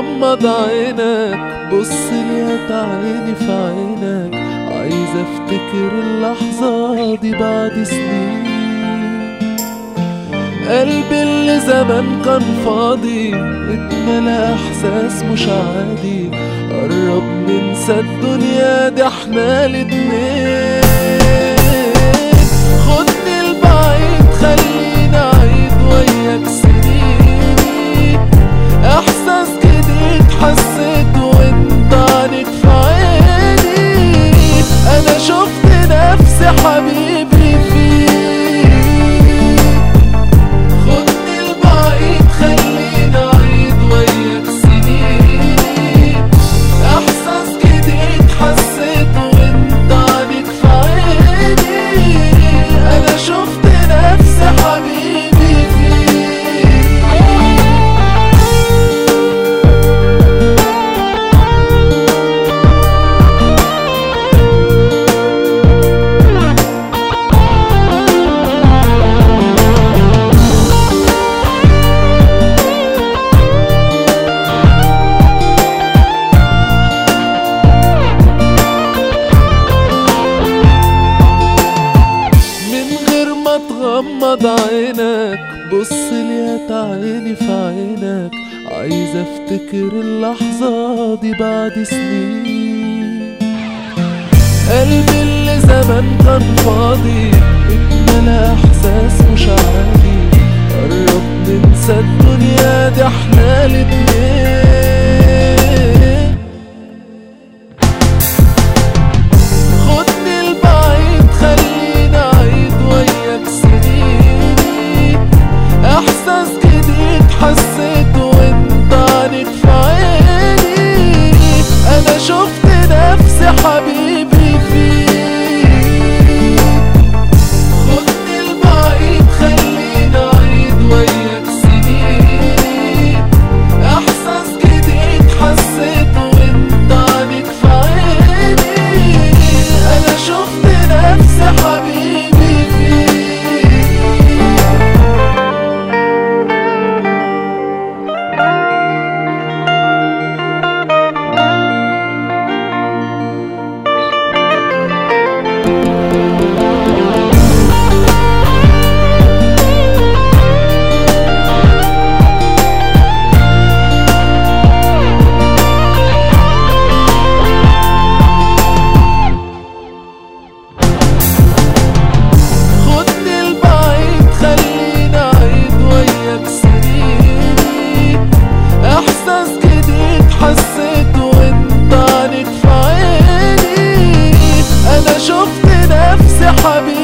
تغمض عينك بص لي عيني في عينك عايز افتكر اللحظة دي بعد سنين قلبي اللي زمان كان فاضي اتملى احساس مش عادي قرب ننسى الدنيا دي احنا الاتنين خدني البعيد خليني اعيد وياك سنين احساس جديد حسيته وانت عنك في عيني انا شفت نفسي حبيبي فيك خدني البعيد خليني اعيد وياك سنين احساس جديد حسيته وانت عنك في عيني انا شفت نفسي حبيبي فيك من غير ما تغمض عينك بص لي عيني في عينك عايز افتكر اللحظة دي بعد سنين قلبي اللي زمان كان فاضي اتملى احساس مش عادي قرب ننسى الدنيا دي احنا الاتنين خدني البعيد خليني اعيد وياك سنين احساس جديد حسيته وانت عنك في عيني انا شفت نفسي حبيبي فيك خدني البعيد خليني اعيد وياك سنين احساس جديد حسيته وانت عنك في عيني انا شفت نفسي حبيبي فيك خدني البعيد خليني اعيد وياك سنين احساس جديد حسيته وانت عنك في عيني انا شفت نفسي حبيبي